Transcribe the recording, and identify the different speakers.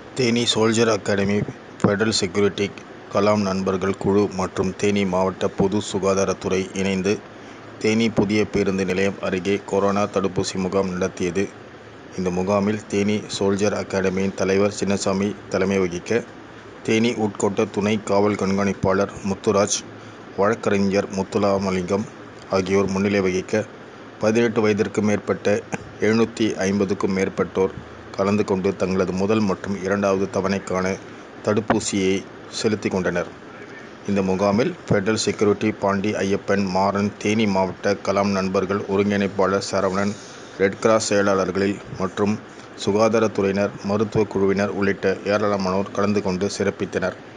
Speaker 1: Theni soldier academy federal security Kalam நண்பர்கள் குழு மற்றும் தேனி மாவட்ட பொது சுகாதாரத்துறை இணைந்து தேனி புதிய பேருந்து நிலையம் அருகே கொரோனா தடுப்பூசி முகாம் நடத்தியது. இந்த முகாமில் தேனி சோல்ஜர் அகாடமியின் தலைவர் சின்னசாமி தலைமை வகிக்க, தேனி உட்கோட்ட துணை காவல் கண்காணிப்பாளர் முத்துராஜ், வழக்கறிஞர் முத்துராமலிங்கம் ஆகியோர் முன்னிலை வகிக்க, பதினெட்டு வயதிற்கு மேற்பட்ட எழுநூற்று ஐம்பதுக்கும் மேற்பட்டோர் கலந்து கொண்டு தங்களது முதல் மற்றும் இரண்டாவது தவணைக்கான தடுப்பூசியை செலுத்திக் கொண்டனர். இந்த முகாமில் பெடரல் செக்யூரிட்டி பாண்டி ஐயப்பன், மாறன், தேனி மாவட்ட கலாம் நண்பர்கள் ஒருங்கிணைப்பாளர் சரவணன், ரெட்கிராஸ் செயலாளர்கள் மற்றும் சுகாதாரத்துறையினர், மருத்துவ குழுவினர் உள்ளிட்ட ஏராளமானோர் கலந்து கொண்டு சிறப்பித்தனர்.